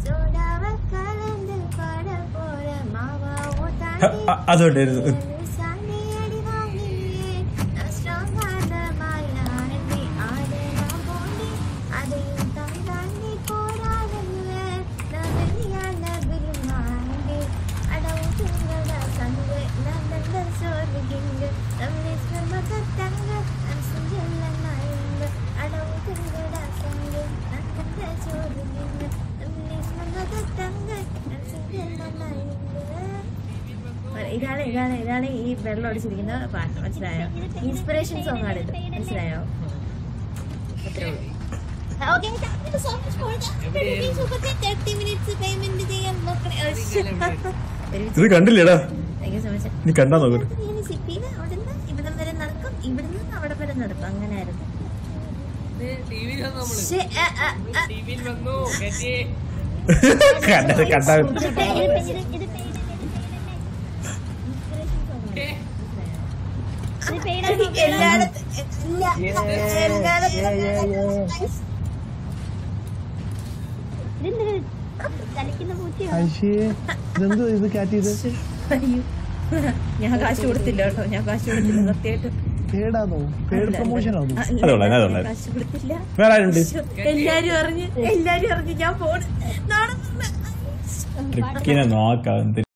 சோடாவ கலந்து பாட போற மாவாவோ ഹ, தாண்டி അ- അതുകൊണ്ടായിരുന്നു சாமி அடி வாங்கியே நான் ஸ்ட்ராங்கான மாயாண்டி ஆடலாம் போண்டி அதையும் தான் தாண்டி போராடல நான் வெளியான விரும்பாண்டி அடவுங்கள சங்கு நான் நல்ல சோறுகிங்க தமிழ் மக தங்க நான் செஞ்சல நாயங்க அடவுங்கள சங்கு நான் நல்ல சோறுகிங்க தமிழ் மக தங்க நான் செஞ்சல നായങ്ക ഇതാണ് ഇതാണ് ഇതാണ് ഈ വെള്ളം അടിച്ചിരിക്കുന്ന പാട്ട് മനസ്സിലായോ ഇൻസ്പിറേഷൻ സോങ് ആണ് ഇത് മനസ്സിലായോ അത്രേ ഉള്ളൂ Okay, thank you so much for that. Super chat, 30 minutes payment ചെയ്യാൻ നോക്കണേ. Oh, shit. ഇത് കണ്ടില്ലേടാ Thank you so much. നീ കണ്ടാ നോക്കട്ടെ ഇങ്ങനെ സിപ്പിന്ന് അവിടുന്ന് ഇവിടം വരെ നടക്കും ഇവിടുന്ന് അവിടെ വരെ നടക്കും അങ്ങനെയായിരുന്നു ടിവിയിൽ വന്നു നമ്മള് ശ്ശെ, ആ, ആ, ആ. ടിവിയിൽ വന്നു കെട്ടി കണ്ടത് കണ്ടാ എല്ലായിടത്തും എല്ലാ- എല്ലായിടത്തും ഇതെന്തോ ഇത് കാറ്റ് ചെയ്ത് അയ്യോ. ഞാൻ കാശ് കൊടുത്തില്ല കേട്ടോ ഞാൻ കാശ് കൊടുത്തില്ല സത്യമായിട്ട് പേടാന്നോ പേട് പ്രൊമോഷൻ ആണോ അതുകൊള്ളാം, അതുകൊള്ളാം. കാശ് കൊടുത്തില്ല വേറെ ആരുണ്ട് ശ്ശോ, എല്ലാരും അറിഞ്ഞ് എല്ലാരും അറിഞ്ഞ് ഞാൻ പോണ് നാളെ ട്രിക്കിനെ നോക്കാം